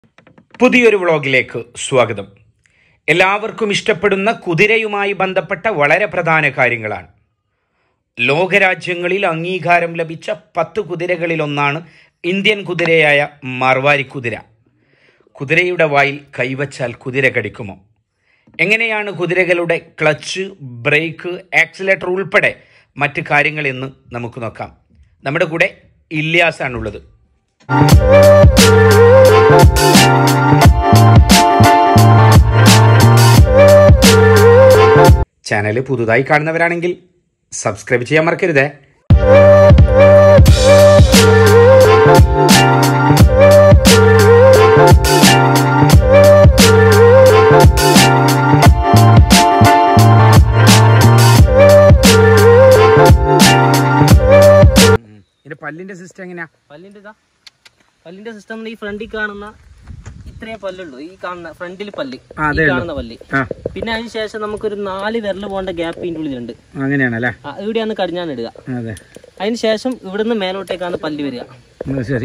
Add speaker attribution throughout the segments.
Speaker 1: പുതിയൊരു വ്ളോഗിലേക്ക് സ്വാഗതം എല്ലാവർക്കും ഇഷ്ടപ്പെടുന്ന കുതിരയുമായി ബന്ധപ്പെട്ട വളരെ പ്രധാന കാര്യങ്ങളാണ് ലോകരാജ്യങ്ങളിൽ അംഗീകാരം ലഭിച്ച പത്ത് കുതിരകളിലൊന്നാണ് ഇന്ത്യൻ കുതിരയായ മാർവാരി കുതിര കുതിരയുടെ വായിൽ കൈവച്ചാൽ കുതിര കടിക്കുമോ എങ്ങനെയാണ് കുതിരകളുടെ ക്ലച്ച് ബ്രേക്ക് ആക്സിലേറ്റർ ഉൾപ്പെടെ മറ്റ് കാര്യങ്ങളെന്ന് നമുക്ക് നോക്കാം നമ്മുടെ കൂടെ ഇല്യാസാണുള്ളത് ചാനൽ പുതുതായി കാണുന്നവരാണെങ്കിൽ സബ്സ്ക്രൈബ് ചെയ്യാൻ മറക്കരുതേ ഇതിന്റെ പല്ലിന്റെ സിസ്റ്റം എങ്ങനെയാ
Speaker 2: പല്ലിന്റെ ഇതാ പല്ലിന്റെ സിസ്റ്റം ഈ ഫ്രണ്ടിൽ കാണുന്ന ഇത്രയേ പല്ലുള്ളൂ ഈ കാണുന്ന ഫ്രണ്ടിൽ പല്ല്
Speaker 1: ആ, അതേ
Speaker 2: ഈ
Speaker 1: ഉള്ളൂ.
Speaker 2: കാണുന്ന പല്ല്
Speaker 1: ആ
Speaker 2: പിന്നെ അതിന് ശേഷം നമുക്കൊരു നാല് വിരൽ പോകേണ്ട ഗ്യാപ്പ് ഇതിന്റെ ഉള്ളിലുണ്ട്
Speaker 1: അങ്ങനെയാണല്ലേ
Speaker 2: ആ, ഇവിടെയാണ് കടിഞ്ഞാൻ ഇടുക
Speaker 1: അതെ
Speaker 2: അതിന് ശേഷം ഇവിടുന്ന് മേലോട്ടേക്കാണ് പല്ല് വരിക
Speaker 1: ഉം, ശരി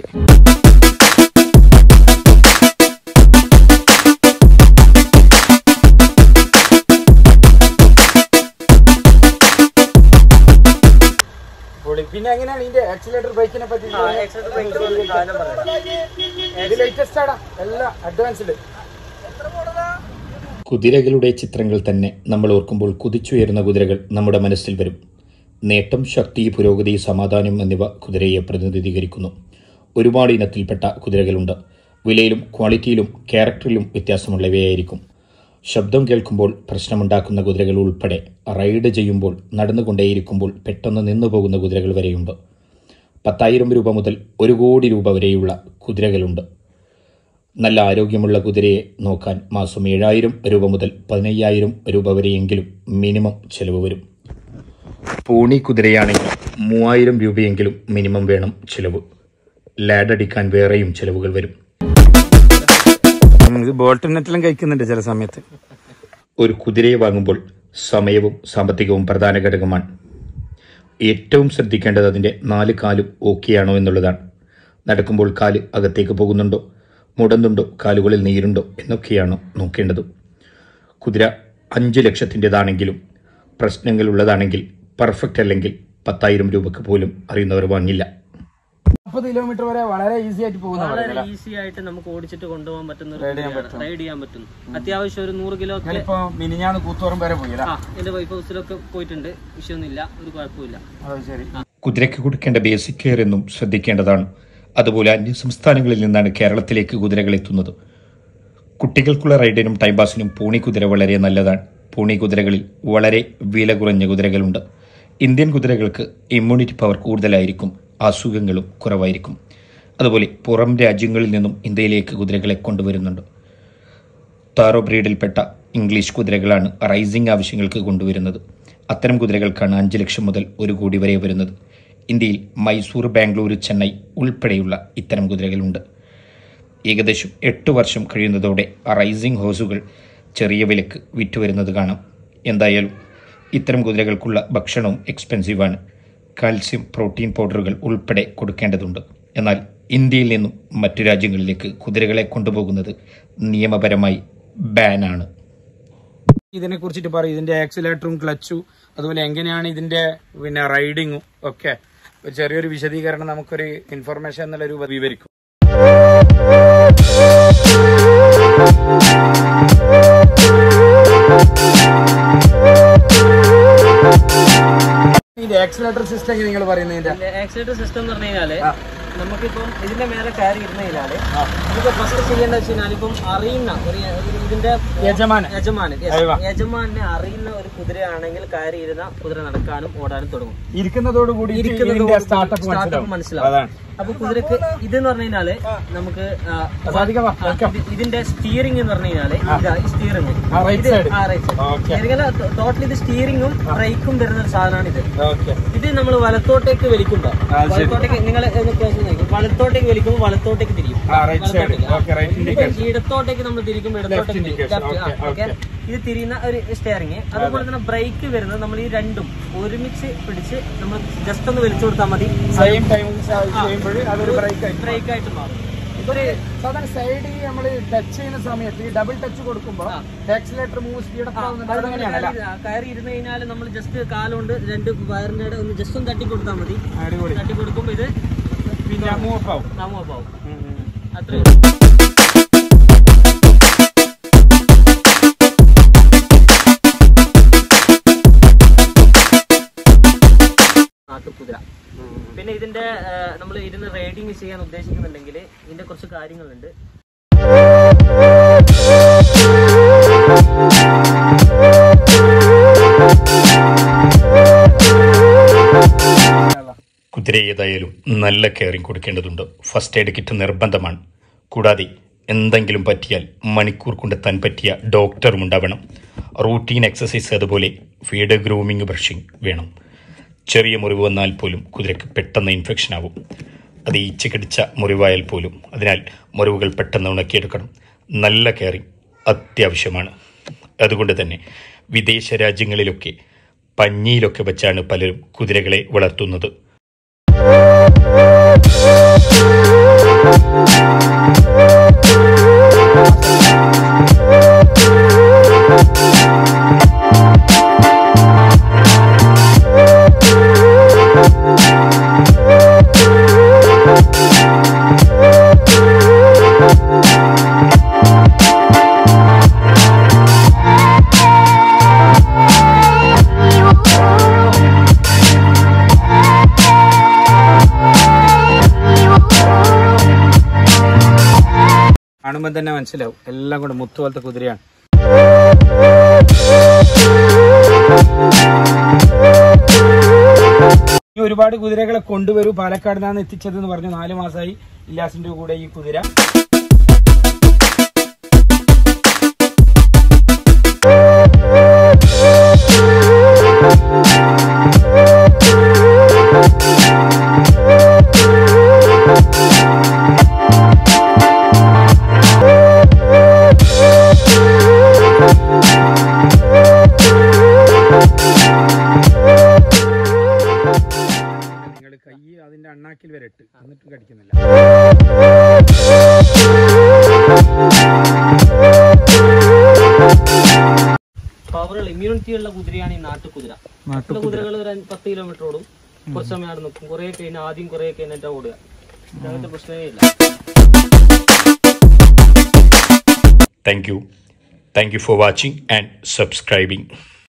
Speaker 1: പിന്നെ എങ്ങനെയാണ് ഇതിന്റെ ആക്സിലേറ്റർ ബൈക്കിനെ പറ്റി ലേറ്റസ്റ്റ് ആടാ എല്ലാ അഡ്വാൻസ്ഡ് കുതിരകളുടെ ചിത്രങ്ങൾ തന്നെ നമ്മൾ ഓർക്കുമ്പോൾ കുതിച്ചുയരുന്ന കുതിരകൾ നമ്മുടെ മനസ്സിൽ വരും നേട്ടം ശക്തി പുരോഗതി സമാധാനം എന്നിവ കുതിരയെ പ്രതിനിധീകരിക്കുന്നു ഒരുപാട് ഇനത്തിൽപ്പെട്ട കുതിരകളുണ്ട് വിലയിലും ക്വാളിറ്റിയിലും ക്യാരക്ടറിലും വ്യത്യാസമുള്ളവയായിരിക്കും ശബ്ദം കേൾക്കുമ്പോൾ പ്രശ്നമുണ്ടാക്കുന്ന കുതിരകൾ ഉൾപ്പെടെ റൈഡ് ചെയ്യുമ്പോൾ നടന്നുകൊണ്ടേയിരിക്കുമ്പോൾ പെട്ടെന്ന് നിന്നു പോകുന്ന കുതിരകൾ വരെയുണ്ട് പത്തായിരം രൂപ മുതൽ ഒരു കോടി രൂപ വരെയുള്ള കുതിരകളുണ്ട് നല്ല ആരോഗ്യമുള്ള കുതിരയെ നോക്കാൻ മാസം ഏഴായിരം രൂപ മുതൽ പതിനയ്യായിരം രൂപ വരെയെങ്കിലും മിനിമം ചെലവ് വരും പൂണി കുതിരയാണെങ്കിൽ മൂവായിരം രൂപയെങ്കിലും മിനിമം വേണം ചിലവ് ലാഡടിക്കാൻ വേറെയും ചിലവുകൾ വരും ഇത് ബോൾട്ട് നെറ്റിലും കഴിക്കുന്നുണ്ട് ചില സമയത്ത് ഒരു കുതിരയെ വാങ്ങുമ്പോൾ സമയവും സാമ്പത്തികവും പ്രധാന ഘടകമാണ് ഏറ്റവും ശ്രദ്ധിക്കേണ്ടത് അതിൻ്റെ നാല് കാലും ഓക്കെയാണോ എന്നുള്ളതാണ് നടക്കുമ്പോൾ കാല് അകത്തേക്ക് പോകുന്നുണ്ടോ മുടന്നുണ്ടോ കാലുകളിൽ നീരുണ്ടോ എന്നൊക്കെയാണ് നോക്കേണ്ടത് കുതിര അഞ്ച് ലക്ഷത്തിൻ്റെതാണെങ്കിലും പ്രശ്നങ്ങളുള്ളതാണെങ്കിൽ പെർഫെക്റ്റ് അല്ലെങ്കിൽ പത്തായിരം രൂപക്ക് പോലും അറിയുന്നവർ വാങ്ങില്ല
Speaker 3: മുപ്പത് കിലോമീറ്റർ വരെ വളരെ ഈസി ആയിട്ട് പോകുന്ന
Speaker 2: വളരെ ഈസി ആയിട്ട് നമുക്ക് ഓടിച്ചിട്ട് കൊണ്ടുപോകാൻ പറ്റുന്ന ഒരു കുതിരയാണ്. റൈഡ് ചെയ്യാൻ പറ്റും അത്യാവശ്യം ഒരു നൂറ് കിലോ ഒക്കെ
Speaker 3: ഇപ്പൊ മിനിഞ്ഞാണ് കൂത്തോറും വരെ പോയി
Speaker 2: ആ എന്റെ വൈഫ് ഹൗസിലൊക്കെ പോയിട്ടുണ്ട് വിഷയമൊന്നുമില്ല ഒരു കുഴപ്പമില്ല
Speaker 3: അത് ശരി
Speaker 1: കുതിരയ്ക്ക് കൊടുക്കേണ്ട ബേസിക് കെയർ എന്നും ശ്രദ്ധിക്കേണ്ടതാണ് അതുപോലെ അന്യ സംസ്ഥാനങ്ങളിൽ നിന്നാണ് കേരളത്തിലേക്ക് കുതിരകൾ എത്തുന്നത് കുട്ടികൾക്കുള്ള റൈഡിനും ടൈം പാസിനും പൂണി കുതിര വളരെ നല്ലതാണ് പൂണി കുതിരകളിൽ വളരെ വില കുറഞ്ഞ കുതിരകളുണ്ട് ഇന്ത്യൻ കുതിരകൾക്ക് ഇമ്മ്യൂണിറ്റി പവർ കൂടുതലായിരിക്കും അസുഖങ്ങളും കുറവായിരിക്കും അതുപോലെ പുറം രാജ്യങ്ങളിൽ നിന്നും ഇന്ത്യയിലേക്ക് കുതിരകളെ കൊണ്ടുവരുന്നുണ്ട് താറോ ബ്രീഡിൽപ്പെട്ട ഇംഗ്ലീഷ് കുതിരകളാണ് റൈസിംഗ് ആവശ്യങ്ങൾക്ക് കൊണ്ടുവരുന്നത് അത്തരം കുതിരകൾക്കാണ് അഞ്ച് ലക്ഷം മുതൽ ഒരു കോടി വരെ വരുന്നത് ഇന്ത്യയിൽ മൈസൂർ ബാംഗ്ലൂർ ചെന്നൈ ഉൾപ്പെടെയുള്ള ഇത്തരം കുതിരകളുണ്ട് ഏകദേശം എട്ട് വർഷം കഴിയുന്നതോടെ റൈസിംഗ് ഹോസുകൾ ചെറിയ വിലക്ക് വിറ്റുവരുന്നത് കാണാം എന്തായാലും ഇത്തരം കുതിരകൾക്കുള്ള ഭക്ഷണവും എക്സ്പെൻസീവാണ് കാൽസ്യം പ്രോട്ടീൻ പൗഡറുകൾ ഉൾപ്പെടെ കൊടുക്കേണ്ടതുണ്ട് എന്നാൽ ഇന്ത്യയിൽ നിന്നും മറ്റു രാജ്യങ്ങളിലേക്ക് കുതിരകളെ കൊണ്ടുപോകുന്നത് നിയമപരമായി ബാനാണ്
Speaker 3: ഇതിനെ കുറിച്ചിട്ട് പറയും ഇതിന്റെ ആക്സിലേറ്ററും ക്ലച്ചും അതുപോലെ എങ്ങനെയാണ് ഇതിന്റെ പിന്നെ റൈഡിങ്ങും ഒക്കെ ഒരു ചെറിയൊരു വിശദീകരണം നമുക്കൊരു ഇൻഫർമേഷൻ എന്നുള്ള രൂപ വിവരിക്കും ഇതിന്റെ ആക്സിലേറ്റർ സിസ്റ്റം എങ്ങനെ നിങ്ങൾ പറയുന്നതിന്റെ
Speaker 2: ആക്സിലേറ്റർ സിസ്റ്റം എന്ന് പറഞ്ഞു കഴിഞ്ഞാല് നമുക്കിപ്പം ഇതിന്റെ മേലെ കയറി ഇരുന്ന് കഴിഞ്ഞാല് ഇതിപ്പോ ഫസ്റ്റ് ചെയ്യേണ്ട വെച്ച് കഴിഞ്ഞാൽ ഇപ്പം അറിയുന്ന ഒരു ഒരു ഇതിന്റെ
Speaker 3: യജമാനൻ
Speaker 2: യജമാനൻ yes.
Speaker 3: അയവാ.
Speaker 2: യജമാനെ അറിയുന്ന ഒരു കുതിരയാണെങ്കിൽ കയറി ഇരുന്ന കുതിര നടക്കാനും ഓടാനും തുടങ്ങും
Speaker 3: ഇരിക്കുന്നതോട് കൂടി
Speaker 2: ഇരിക്കുന്നതോട്
Speaker 3: സ്റ്റാർട്ടപ്പ്
Speaker 2: startup മനസ്സിലാവും
Speaker 3: അതാണ്
Speaker 2: അപ്പൊ കുതിരക്ക് ഇതെന്ന് പറഞ്ഞു കഴിഞ്ഞാല് നമുക്ക് ആ,
Speaker 3: സാധിക്കാം, വാ,
Speaker 2: ആ,
Speaker 3: welcome.
Speaker 2: ഇത് ഇതിന്റെ സ്റ്റിയറിംഗ് എന്ന് പറഞ്ഞു കഴിഞ്ഞാല് ഇതാ ഈ സ്റ്റിയറിംഗ്
Speaker 3: ആ, right side. Okay.
Speaker 2: ടോട്ടൽ ഇത് സ്റ്റിയറിംഗും ബ്രേക്കും വരുന്ന ഒരു സാധനമാണ് ഇത്
Speaker 3: ഓക്കെ
Speaker 2: ഇത് നമ്മൾ വലത്തോട്ടേക്ക് വലിക്കുമ്പോ
Speaker 3: ആ, ശരി.
Speaker 2: വലത്തോട്ടേക്ക് നിങ്ങൾ വലത്തോട്ടേക്ക് വലിക്കുമ്പോൾ വലത്തോട്ടേക്ക് തിരിയും
Speaker 3: ആ, right side.
Speaker 2: വലത്തോട്ടേക്ക്.
Speaker 3: Okay, right
Speaker 2: ഇതിപ്പോ
Speaker 3: indication.
Speaker 2: ഇടത്തോട്ടേക്ക് നമ്മൾ തിരിക്കുമ്പോൾ ഇടത്തോട്ടേക്ക് തിരിയും.
Speaker 3: indication.
Speaker 2: Left, ആ,
Speaker 3: Okay,
Speaker 2: okay. ഇത് തിരിയുന്ന ഒരു സ്റ്റിയറിംഗ് അതുപോലെ തന്നെ ബ്രേക്ക് വരുന്നത് നമ്മൾ ഈ രണ്ടും ഒരുമിച്ച് പിടിച്ച് നമ്മൾ ജസ്റ്റ് ഒന്ന് വലിച്ചു കൊടുത്താൽ മതി
Speaker 3: സെയിം ടൈം ചെയ്യുമ്പോൾ അതൊരു ബ്രേക്ക് ആയി
Speaker 2: ബ്രേക്ക് ആയിട്ട് മാറും ഒരു
Speaker 3: സാധാരണ സൈഡ് നമ്മൾ ടച്ച് ചെയ്യുന്ന സമയത്ത് ഈ ഡബിൾ ടച്ച് കൊടുക്കുമ്പോൾ ആക്സിലേറ്റർ മൂവ് സ്പീഡ് അപ്പ് ആവുന്നുണ്ട്
Speaker 2: അവിടെ
Speaker 3: അങ്ങനെയാണല്ലോ
Speaker 2: കയറി- കയറി ഇരുന്ന് കഴിഞ്ഞാൽ നമ്മൾ ജസ്റ്റ് കാലുകൊണ്ട് രണ്ട് വയറിന്റെ ഇടയിൽ ഒന്ന് ജസ്റ്റ് ഒന്ന് തട്ടി കൊടുത്താൽ മതി
Speaker 3: അടിപൊളി
Speaker 2: തട്ടി കൊടുക്കുമ്പോൾ ഇത്
Speaker 3: പിന്നെ മൂവ് അപ്പ് ആവും
Speaker 2: നാമോപ്പാവും അത്ര നാട്ടുകുതിര പിന്നെ ഇതിന്റെ നമ്മൾ ഇരുന്ന് റൈഡിങ് ചെയ്യാൻ ഉദ്ദേശിക്കുന്നുണ്ടെങ്കിൽ ഇതിന്റെ കുറച്ച് കാര്യങ്ങളുണ്ട്
Speaker 1: കുതിര ഏതായാലും നല്ല കെയറിംഗ് കൊടുക്കേണ്ടതുണ്ട് ഫസ്റ്റ് എയ്ഡ് കിറ്റ് നിർബന്ധമാണ് കൂടാതെ എന്തെങ്കിലും പറ്റിയാൽ മണിക്കൂർ കൊണ്ട് താൻ പറ്റിയ ഡോക്ടറും ഉണ്ടാവണം റൂട്ടീൻ എക്സസൈസ് അതുപോലെ ഫീഡ് ഗ്രൂമിംഗ് ബ്രഷിംഗ് വേണം ചെറിയ മുറിവ് വന്നാൽ പോലും കുതിരക്ക് പെട്ടെന്ന് ഇൻഫെക്ഷൻ ആവും അത് ഈച്ച കടിച്ച മുറിവായാൽ പോലും അതിനാൽ മുറിവുകൾ പെട്ടെന്ന് ഉണക്കിയെടുക്കണം നല്ല കെയറിംഗ് അത്യാവശ്യമാണ് അതുകൊണ്ട് തന്നെ വിദേശ രാജ്യങ്ങളിലൊക്കെ പഞ്ഞിയിലൊക്കെ വെച്ചാണ് പലരും കുതിരകളെ വളർത്തുന്നത്
Speaker 3: കാണുമ്പോൾ തന്നെ മനസ്സിലാവും എല്ലാം കൂടെ മുത്തു പോലത്തെ കുതിരയാണ് ഇനി ഒരുപാട് കുതിരകളെ കൊണ്ടുവരൂ പാലക്കാട് നിന്നാണ് എത്തിച്ചത് എന്ന് പറഞ്ഞു നാല് മാസമായി ഇല്ലാസിന്റെ കൂടെ ഈ കുതിര നിങ്ങൾ കൈ അതിന്റെ അണ്ണാക്കിൽ വരെ ഇട്ട് എന്നിട്ടും കടിക്കുന്നില്ല
Speaker 2: പവറുള്ള ഇമ്മ്യൂണിറ്റി ഉള്ള കുതിരയാണ് ഈ നാട്ടുകുതിര മറ്റുള്ള കുതിരകൾ ഒരു അഞ്ച് പത്ത് കിലോമീറ്റർ ഓടും കുറച്ച് സമയം അവിടെ നിൽക്കും കുറേ കഴിഞ്ഞ് ആദ്യം കുറേ കഴിഞ്ഞിട്ട് ഓടുക അങ്ങനത്തെ പ്രശ്നമേ ഇല്ല
Speaker 1: thank you thank you for watching and subscribing